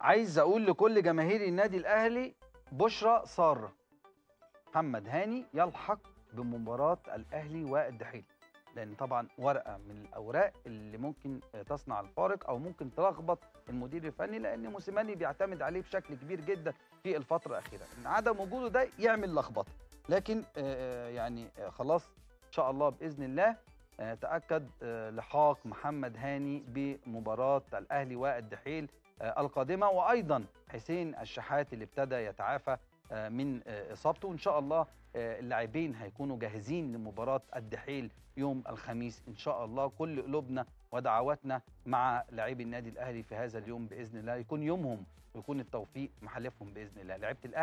عايز اقول لكل جماهير النادي الاهلي بشرى ساره محمد هاني يلحق بمباراه الاهلي والدحيل لان طبعا ورقه من الاوراق اللي ممكن تصنع الفارق او ممكن تلخبط المدير الفني لان موسيماني بيعتمد عليه بشكل كبير جدا في الفتره الاخيره ان عدم وجوده ده يعمل لخبطه لكن آه، يعني آه، خلاص ان شاء الله باذن الله آه، تاكد آه، لحاق محمد هاني بمباراه الاهلي والدحيل آه، القادمه وايضا حسين الشحات اللي ابتدى يتعافى آه، من آه، اصابته وان شاء الله آه، اللاعبين هيكونوا جاهزين لمباراه الدحيل يوم الخميس ان شاء الله كل قلوبنا ودعواتنا مع لاعبي النادي الاهلي في هذا اليوم باذن الله يكون يومهم ويكون التوفيق محلفهم باذن الله لعيبه الاهلي